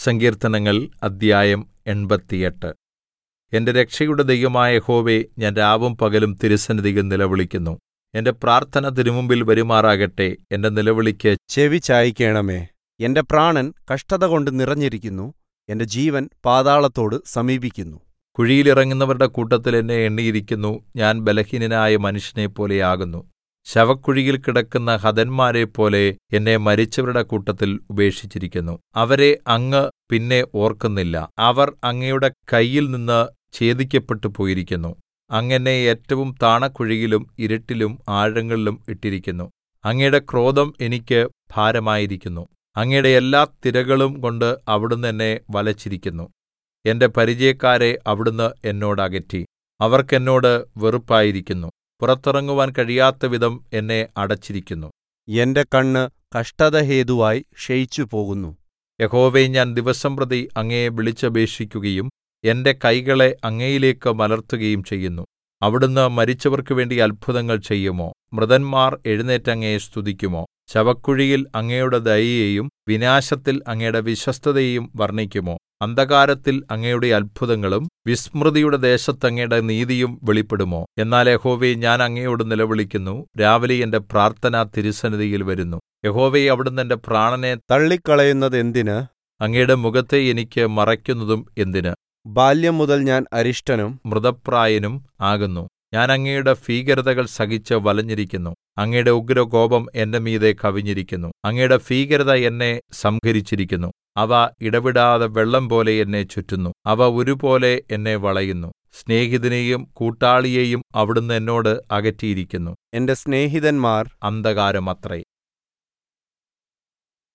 സങ്കീർത്തനങ്ങൾ അദ്ധ്യായം എൺപത്തിയെട്ട് എന്റെ രക്ഷയുടെ ദൈവമായ യഹോവേ ഞാൻ രാവും പകലും തിരുസന്നിധിയിൽ നിലവിളിക്കുന്നു എന്റെ പ്രാർത്ഥന തിരുമുമ്പിൽ വരുമാറാകട്ടെ എന്റെ നിലവിളിക്ക് ചെവി ചായിക്കണമേ എന്റെ പ്രാണൻ കഷ്ടതകൊണ്ട് നിറഞ്ഞിരിക്കുന്നു എന്റെ ജീവൻ പാതാളത്തോട് സമീപിക്കുന്നു കുഴിയിൽ ഇറങ്ങുന്നവരുടെ കൂട്ടത്തിൽ എന്നെ എണ്ണിയിരിക്കുന്നു ഞാൻ ബലഹീനനായ മനുഷ്യനെപ്പോലെ ആകുന്നു ശവക്കുഴിയിൽ കിടക്കുന്ന ഹതന്മാരെപ്പോലെ എന്നെ മരിച്ചവരുടെ കൂട്ടത്തിൽ ഉപേക്ഷിച്ചിരിക്കുന്നു അവരെ അങ്ങ് പിന്നെ ഓർക്കുന്നില്ല അവർ അങ്ങയുടെ കയ്യിൽ നിന്ന് ഛേദിക്കപ്പെട്ടു പോയിരിക്കുന്നു അങ്ങ് എന്നെ ഏറ്റവും താണകുഴിയിലും ഇരുട്ടിലും ആഴങ്ങളിലും ഇട്ടിരിക്കുന്നു അങ്ങയുടെ ക്രോധം എനിക്ക് ഭാരമായിരിക്കുന്നു അങ്ങയുടെ എല്ലാ തിരകളും കൊണ്ട് അവിടുന്ന് എന്നെ വലച്ചിരിക്കുന്നു എന്റെ പരിചയക്കാരെ അവിടുന്ന് എന്നോട് അകറ്റി അവർക്ക് എന്നോട് വെറുപ്പായിരിക്കുന്നു പുറത്തിറങ്ങുവാൻ കഴിയാത്തവിധം എന്നെ അടച്ചിരിക്കുന്നു എന്റെ കണ്ണ് കഷ്ടതഹേതുവായി ക്ഷയിച്ചുപോകുന്നു യഹോവേ ഞാൻ ദിവസംപ്രതി അങ്ങയെ വിളിച്ചപേക്ഷിക്കുകയും എന്റെ കൈകളെ അങ്ങയിലേക്ക് മലർത്തുകയും ചെയ്യുന്നു അവിടുന്ന് മരിച്ചവർക്കു വേണ്ടി അത്ഭുതങ്ങൾ ചെയ്യുമോ മൃതന്മാർ എഴുന്നേറ്റ് അങ്ങയെ സ്തുതിക്കുമോ ശവക്കുഴിയിൽ അങ്ങയുടെ ദയയെയും വിനാശത്തിൽ അങ്ങയുടെ വിശ്വസ്തതയെയും വർണ്ണിക്കുമോ അന്ധകാരത്തിൽ അങ്ങയുടെ അത്ഭുതങ്ങളും വിസ്മൃതിയുടെ ദേശത്ത് അങ്ങയുടെ നീതിയും വെളിപ്പെടുമോ എന്നാൽ യഹോവേ ഞാൻ അങ്ങയോട് നിലവിളിക്കുന്നു രാവിലെ എന്റെ പ്രാർത്ഥന തിരുസന്നിധിയിൽ വരുന്നു യഹോവേ അവിടുന്ന് എന്റെ പ്രാണനെ തള്ളിക്കളയുന്നതെന്തിന് അങ്ങയുടെ മുഖത്തെ എനിക്ക് മറയ്ക്കുന്നതും എന്തിന് ബാല്യം മുതൽ ഞാൻ അരിഷ്ടനും മൃതപ്രായനും ആകുന്നു ഞാൻ അങ്ങയുടെ ഭീകരതകൾ സഹിച്ച് വലഞ്ഞിരിക്കുന്നു അങ്ങയുടെ ഉഗ്രകോപം എന്റെ മീതെ കവിഞ്ഞിരിക്കുന്നു അങ്ങയുടെ ഭീകരത എന്നെ സംഹരിച്ചിരിക്കുന്നു അവ ഇടവിടാതെ വെള്ളം പോലെ എന്നെ ചുറ്റുന്നു അവ ഒരുപോലെ എന്നെ വളയുന്നു സ്നേഹിതനെയും കൂട്ടാളിയെയും അവിടുന്ന് എന്നോട് അകറ്റിയിരിക്കുന്നു എന്റെ സ്നേഹിതന്മാർ അന്ധകാരമത്രേ